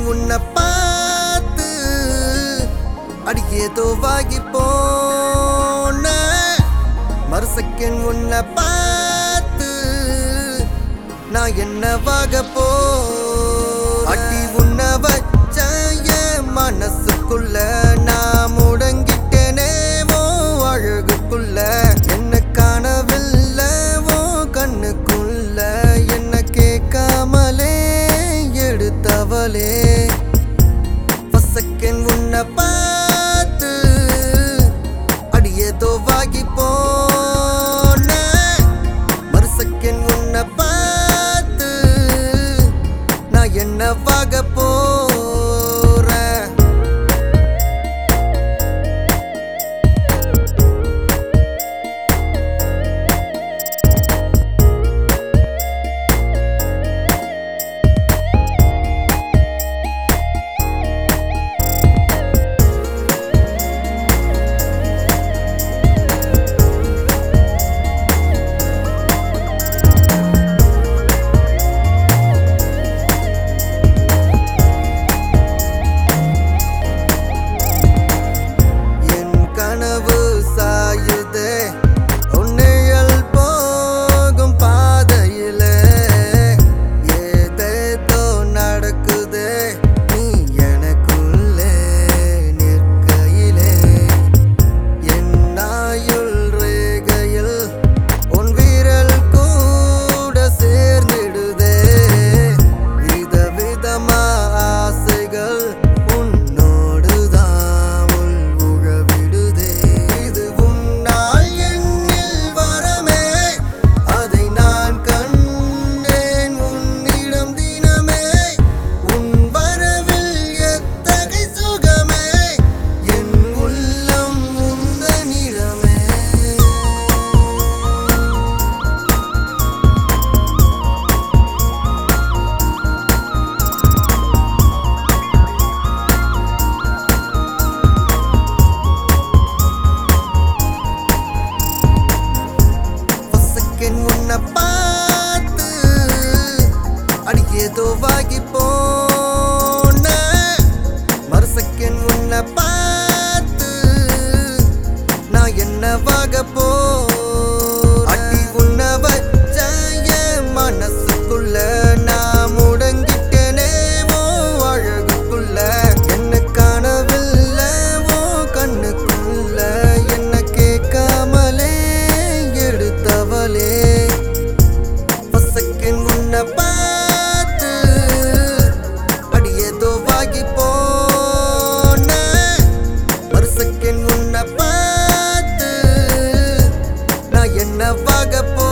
உன்னை பார்த்து அடியேதோ வாகி போன மறு செகண்ட் உன்னை பார்த்து நான் என்னவாக போ அடி உன்னை வச்ச என் மனசுக்குள்ள நான் முடங்கிட்டேனே ஓ அழகுக்குள்ள என்ன காணவில்லை ஓ கண்ணுக்குள்ள என்ன கேட்காமலே எடுத்தவளே செகண்ட் உன்னை பார்த்து அடியேதோ வாகி போன மறு செகண்ட் உன்னை பார்த்து நான் என்னவாக போறேன் என் கனவு சாயுதே உன்னையல் போகும் பாதையிலே ஏதேதோ நடக்குதே நீ எனக்குள்ளே நிற்கையிலே என் நாயுள் ரேகையில் உன் வீரல் கூட சேர்ந்திடுதே வித விதமா ஆசைகள் உன்னோடுதான் உள் உழவிடுதே இது உன்னால் என்னில் வரமே அதை நான் கண்டேன் உன்னிடம் தினமே உன் வரவில் எத்தகை சுகமே என் உள்ளம் உந்தனிடமே செகண்ட் உன்னை பார்த்து அடியேதோ வாகி போன மறு செகண்ட் உன்னை பார்த்து நான் என்னவாக போ அடி உன்னை வச்ச என் மனசுக்குள்ள நான் முடங்கிட்டேனே ஓ அழகுக்குள்ள என்ன காணவில்லை ஓ கண்ணுக்குள்ள என்ன கேட்காமலே எடுத்தவளே செகண்ட் உன்னை பார்த்து அடியேதோ வாகி போன மறு செகண்ட் உன்னை பார்த்து நான் என்னவாக போ